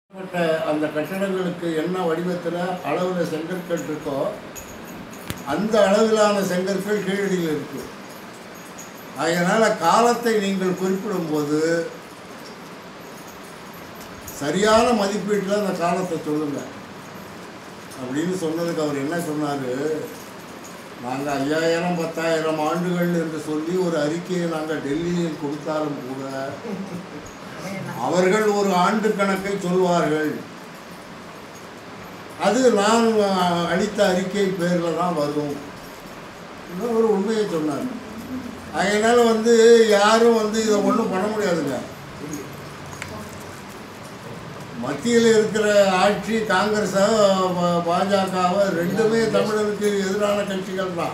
பட்ட அந்த கட்டடங்களுக்கு என்ன வடிவத்தில் அளவில் செங்கற்கள் இருக்கோ அந்த அளவிலான செங்கற்கள் கீழடியில் இருக்கு அதனால் காலத்தை நீங்கள் குறிப்பிடும்போது சரியான மதிப்பீட்டில் அந்த காலத்தை சொல்லுங்க அப்படின்னு சொன்னதுக்கு அவர் என்ன சொன்னார் நாங்கள் ஐயாயிரம் பத்தாயிரம் ஆண்டுகள் என்று சொல்லி ஒரு அறிக்கையை நாங்கள் டெல்லியில் கொடுத்தாலும் கூட அவர்கள் ஒரு ஆண்டு கணக்கை சொல்வார்கள் அது நான் அஹ், அளித்த அறிக்கை பேரில் தான் வரும் இன்னும் ஒரு உண்மையை சொன்னார் அதனால் வந்து யாரும் வந்து இதை ஒன்றும் பண்ண முடியாதுங்க மத்தியில் இருக்கிற ஆட்சி காங்கிரஸை பாஜகவை ரெண்டுமே தமிழருக்கு எதிரான கட்சிகள் தான்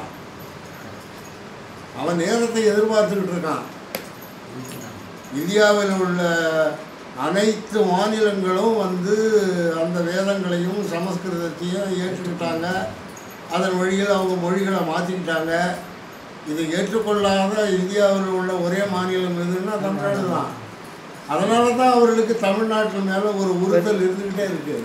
அவன் நேரத்தை எதிர்பார்த்துக்கிட்டு இருக்கான் இந்தியாவில் உள்ள அனைத்து மாநிலங்களும் வந்து அந்த வேதங்களையும் சமஸ்கிருதத்தையும் ஏற்றுக்கிட்டாங்க அதன் வழியில் அவங்க மொழிகளை மாற்றிக்கிட்டாங்க இதை ஏற்றுக்கொள்ளாத இந்தியாவில் உள்ள ஒரே மாநிலம் எதுன்னா தமிழ்நாடு தான் அதனால தான் அவர்களுக்கு தமிழ்நாட்டின் மேலே ஒரு உறுத்தல் இருந்துக்கிட்டே இருக்கு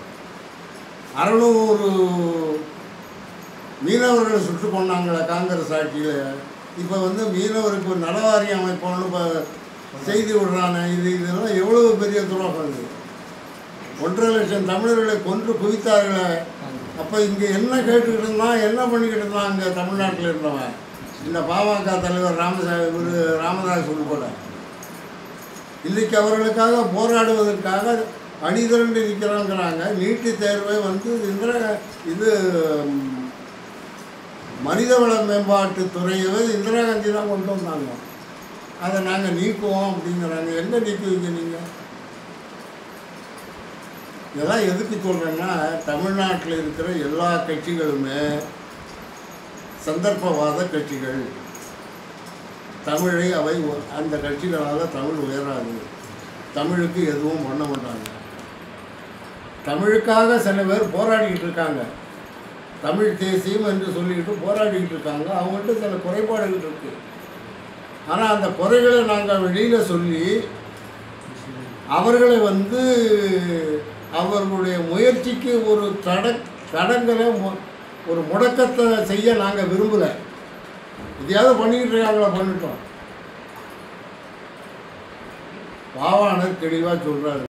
அறநூறு மீனவர்களை சுட்டு கொண்டாங்களே காங்கிரஸ் ஆட்சியில் இப்போ வந்து மீனவருக்கு ஒரு நலவாரி அமைப்போம்னு இப்போ செய்தி விடுறானே இது இதெல்லாம் எவ்வளவு பெரிய துரோகம் இது ஒன்றரை லட்சம் தமிழர்களை கொன்று குவித்தார்களே அப்போ இங்கே என்ன கேட்டுக்கிட்டு இருந்தான் என்ன பண்ணிக்கிட்டு இருந்தான் அங்கே தமிழ்நாட்டில் இருந்தவன் இந்த பாமக தலைவர் ராமசா இவரு ராமதாஸ் உள்பட இன்னைக்கு அவர்களுக்காக போராடுவதற்காக அணிதிரண்டு நிற்கிறாங்கிறாங்க நீட்டு தேர்வை வந்து இந்திரா இது ம், மனிதவள மேம்பாட்டு துறையவே இந்திரா காந்தி தான் கொண்டு வந்தாங்க அதை நாங்கள் நீக்குவோம் அப்படிங்கிறாங்க எங்கே நீக்குவீங்க நீங்கள் இதெல்லாம் எதுக்கு சொல்கிறேன்னா தமிழ்நாட்டில் இருக்கிற எல்லா கட்சிகளுமே சந்தர்ப்பவாத கட்சிகள் தமிழை அவை உ- அந்த கட்சிகளால் தமிழ் உயராது தமிழுக்கு எதுவும் பண்ண மாட்டாங்க தமிழுக்காக சில பேர் போராடிக்கிட்டு இருக்காங்க தமிழ் தேசியம் என்று சொல்லிக்கிட்டு போராடிக்கிட்டு இருக்காங்க அவங்கள்ட்ட சில குறைபாடுகள் இருக்கு ஆனால் அந்த குறைகளை நாங்கள் வெளியில் சொல்லி அவர்களை வந்து அவர்களுடைய முயற்சிக்கு ஒரு தட தடங்களை மு- ஒரு முடக்கத்தை செய்ய நாங்கள் விரும்பலை இதையாவது பண்ணிக்கிட்டு இருக்காங்களா பண்ணிட்டோம் பாவாணர் தெளிவாக சொல்கிறாரு